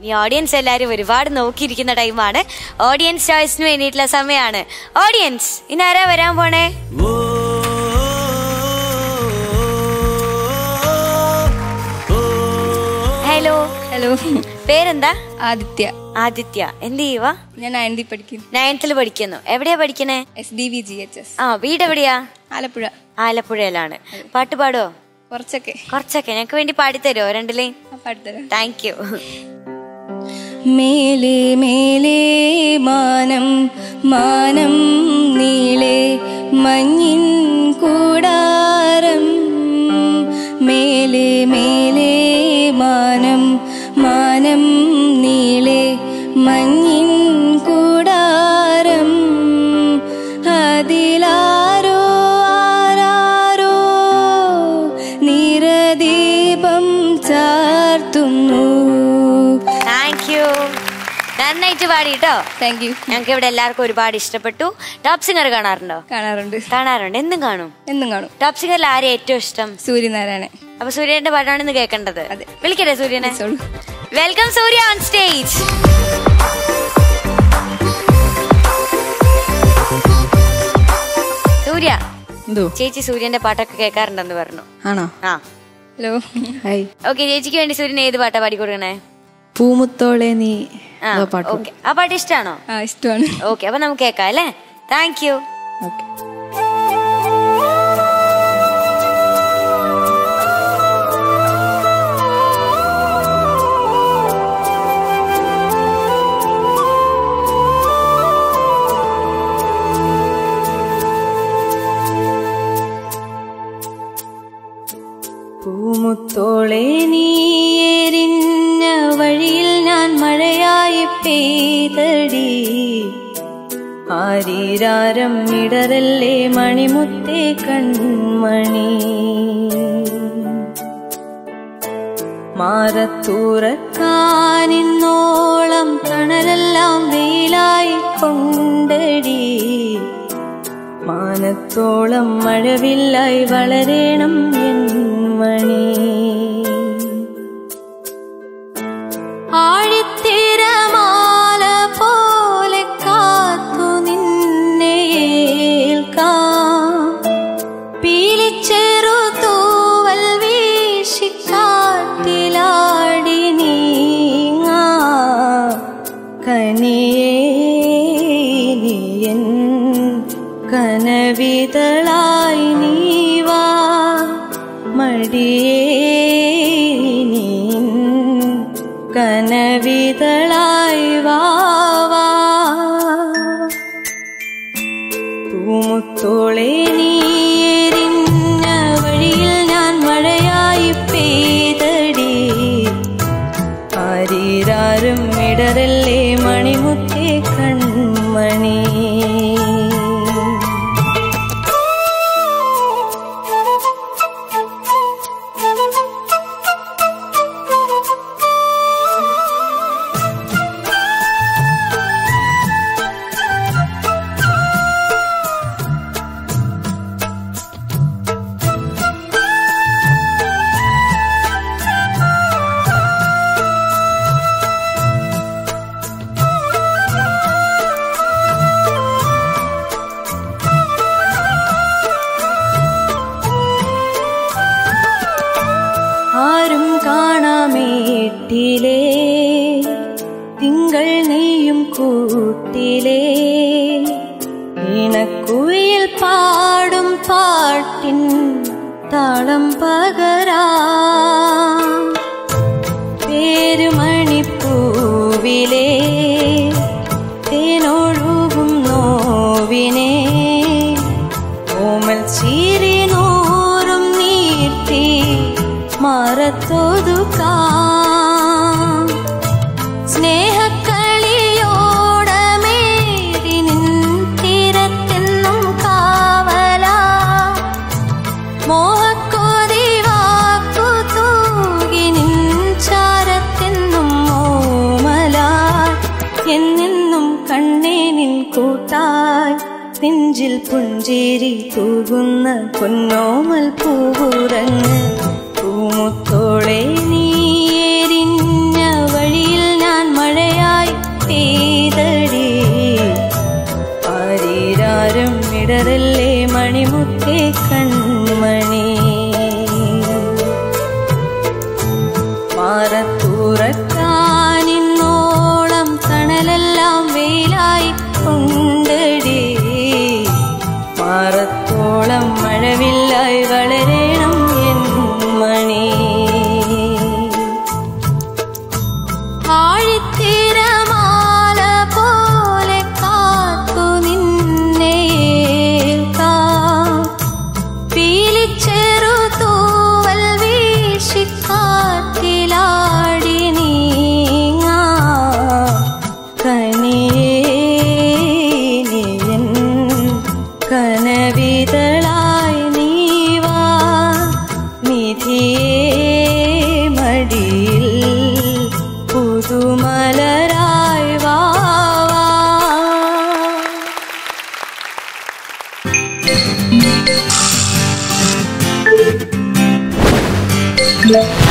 ഈ ഓഡിയൻസ് എല്ലാരും ഒരുപാട് നോക്കിയിരിക്കുന്ന ടൈമാണ് ഓഡിയൻസ് ചോയ്സിന് വേണ്ടിയിട്ടുള്ള സമയമാണ് ഓഡിയൻസ് ഇനി ആരാ വരാൻ പോണേ ഹലോ ഹലോ പേരെന്താ ആദിത്യ ആദിത്യ എന്ത് ചെയ്യുവാ ഞാൻ നയൻതി പഠിക്കുന്നു നയൻത്തിൽ പഠിക്കുന്നു എവിടെയാ പഠിക്കണേ S D V G H S ആ വീട് എവിടെയാ ആലപ്പുഴ ആലപ്പുഴയിലാണ് പാട്ട് പാടുവോ കുറച്ചൊക്കെ കുറച്ചൊക്കെ ഞങ്ങൾക്ക് വേണ്ടി പാടിത്തരുമോ രണ്ടിലേ ആ പാട്ടുതരാം താങ്ക് യു മേലെ മേലെ മാനം മാനം നീളെ മഞ്ഞിൻ കൂടാരം മേലെ മേലെ മാനം മാനം നീളെ മഞ്ഞിൻ കൂടാരം അതിലാരോ ആരാരോ നിറദീപം ചാർത്തുന്നു താങ്ക് യു നന്നായിട്ട് പാടി കേട്ടോ താങ്ക് യു ഞങ്ങൾക്ക് ഇവിടെ എല്ലാവർക്കും ഒരുപാട് ഇഷ്ടപ്പെട്ടു ടോപ്പ് സിംഗർ കാണാറുണ്ടോ കാണാറുണ്ട് കാണാറുണ്ട് എന്നും കാണും എന്നും കാണും ടോപ്പ് സിംഗറിൽ ആരെയും ഏറ്റവും ഇഷ്ടം സൂര്യനാരായണൻ അപ്പൊ സൂര്യന്റെ പാട്ടാണ് ഇന്ന് കേൾക്കേണ്ടത് അതെ. വിളിക്കട്ടെ സൂര്യനെ വിളിച്ചോളൂ. Welcome Surya on stage Surya എന്തോ ചേച്ചി സൂര്യന്റെ പാട്ടൊക്കെ കേൾക്കാറുണ്ടെന്ന് പറഞ്ഞു ആണോ ആ ഹലോ ഹായ് ഓക്കെ ചേച്ചിക്ക് വേണ്ടി സൂര്യൻ ഏത് പാട്ടാ പാടി കൊടുക്കണേ പൂമുത്തോളെ നീ ആ എന്തോ പാട്ട് ഓക്കെ ആ പാട്ട് ഇഷ്ടമാണോ ആ ഇഷ്ടമാണ് ഓക്കെ അപ്പൊ നമുക്ക് കേൾക്കാം അല്ലേ താങ്ക് യു ഓക്കെ പൂമുത്തോളെ നീ എരിഞ്ഞ വഴിയിൽ ഞാൻ മഴയായി പെയ്തടി ആരീരാരം ഇടരല്ലേ മണിമുത്തേ കൺമണി മാറത്തൂറക്കാനിന്നോളം തണലെല്ലാം വെയിലായി കൊണ്ടടി മാനത്തോളം മഴവില്ലായി വളരേണം എൻ മണി ആഴിത്തിരമാല പോലെ കാത്തു നിന്നെ ഏൽക്കാം പീലിച്ചെറു തൂവൽ വീശി കാറ്റിലാടി നീങ്ങാ കനിയേ നീയൻ കനവിതളായി നീവാ മടിയേ നീൻ കനവിതളായി വാവാ പൂമുത്തോളെ നീ എരിഞ്ഞ വഴിയിൽ ഞാൻ മഴയായി പെയ്തടി ആരീരാരും ഇടരല്ലേ മണിമുത്തേ കൺമണി ആരും കാണാമേട്ടിലേ തിങ്കൾ നെയ്യും കൂട്ടിലേ ഇണക്കുയിൽ പാടും പാട്ടിൻ താളം പകരാ പേരുമണിപ്പൂവിലേ തേനൊഴുകും നോവിനെ ഓമൽ ചീരി നൂറും നീട്ടി മറത്തൊതുക്കാം സ്നേഹക്കളിയോടമേറി നിൻ തീരത്തെന്നും കാവലാ മോഹക്കോതി വാക്കു തൂകി നിൻ ചാരത്തെന്നും ഓമലായി എന്നെന്നും കണ്ണേ നിൻ കൂട്ടായി നെഞ്ചിൽ പുഞ്ചേരി തൂകുന്ന പൊന്നോമൽ പൂവുറങ്ങ് പൂമുത്തോളെ നീ എരിഞ്ഞ വഴിയിൽ ഞാൻ പുതുമലരായി വാവാ Thank